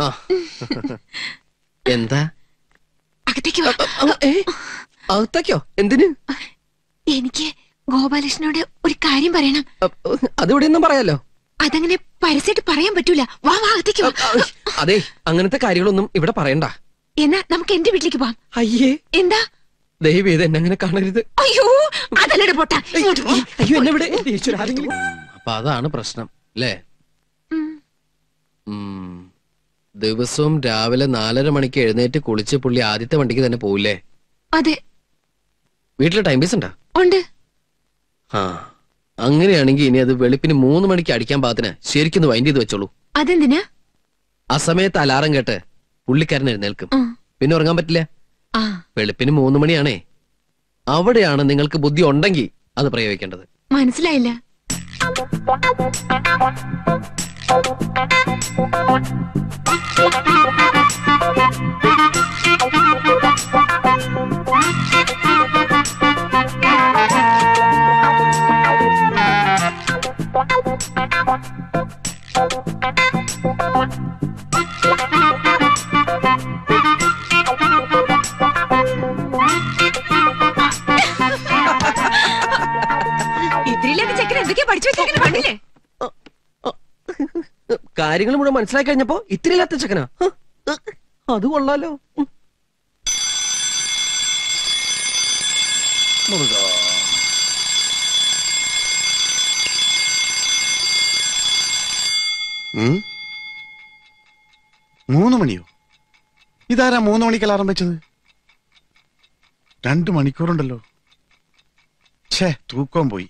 ആ എന്താ അകത്തേക്ക് വാ ഏ അകത്തേക്കോ എന്തിന് എനിക്ക് ഗോപാലകൃഷ്ണനോട് ഒരു കാര്യം പറയണം അതിവിടെ ഒന്നും പറയാലോ അതങ്ങനെ പരസ്യമായിട്ട് പറയാൻ പറ്റൂല വാ വാ അകത്തേക്ക് വാ അതെ അങ്ങനത്തെ കാര്യങ്ങളൊന്നും ഇവിടെ പറയണ്ട എന്നാ നമുക്ക് എന്റെ വീട്ടിലേക്ക് പോവാം അയ്യേ എന്താ ദയവ് ചെയ്ത് എന്നെ അങ്ങനെ കാണരുത് അയ്യോ അതല്ലട പൊട്ട ഇങ്ങോട്ട് വാ. അയ്യോ എന്നെ ഇവിടെ ഈശ്വര ആരെങ്കിലും അപ്പൊ അതാണ് പ്രശ്നം അല്ലേ ഉം. ഉം. ദിവസവും രാവിലെ നാലര മണിക്ക് എഴുന്നേറ്റ് കുളിച്ച് പുള്ളി ആദ്യത്തെ വണ്ടിക്ക് തന്നെ പോവില്ലേ അതെ വീട്ടില് ടൈം പീസ് ഉണ്ടാ ഉണ്ട് ആ അങ്ങനെയാണെങ്കിൽ ഇനി അത് വെളുപ്പിന് മൂന്ന് മണിക്ക് അടിക്കാൻ പാകത്തിന് ശരിക്കൊന്ന് വൈൻഡ് ചെയ്ത് വെച്ചോളൂ അതെന്തിനാ ആ സമയത്ത് അലാറം കേട്ട് പുള്ളിക്കാരൻ എഴുന്നേൽക്കും ആ. പിന്നെ ഉറങ്ങാൻ പറ്റില്ല ആ വെളുപ്പിന് മൂന്ന് മണിയാണേ അവിടെയാണ് നിങ്ങൾക്ക് ബുദ്ധി ഉണ്ടെങ്കിൽ അത് പ്രയോഗിക്കേണ്ടത് മനസ്സിലായില്ല ഇത്തിരിയില്ലാത്ത ചെക്കൻ എന്തൊക്കെയാ പഠിച്ചു വെച്ചേക്കണ കണ്ടില്ലേ കാര്യങ്ങൾ മുഴുവൻ മനസ്സിലാക്കി കഴിഞ്ഞപ്പോ ഇത്തിരി ഇല്ലാത്ത ചെക്കനാ ഹ്, ഹ്, അത് കൊള്ളാലോ ഉം. ഉം? മൂന്ന് മണിയോ ഇതാരാ മൂന്ന് മണിക്ക് അലാറം വെച്ചത് രണ്ട് മണിക്കൂറുണ്ടല്ലോ ഛേ തൂക്കം പോയി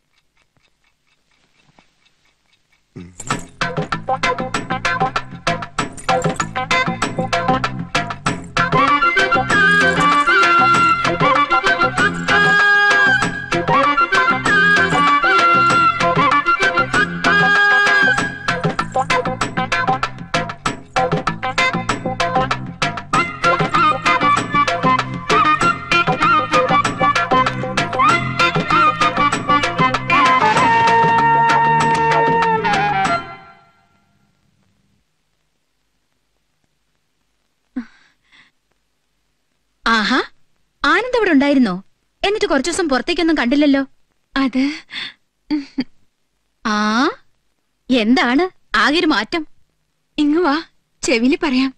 ആഹാ ആനന്ദ് ഇവിടെ ഉണ്ടായിരുന്നോ എന്നിട്ട് കുറച്ചു ദിവസം പുറത്തേക്കൊന്നും കണ്ടില്ലല്ലോ അത് ആ എന്താണ് ആകെ ഒരു മാറ്റം ഇങ്ങ് വാ ചെവില് പറയാം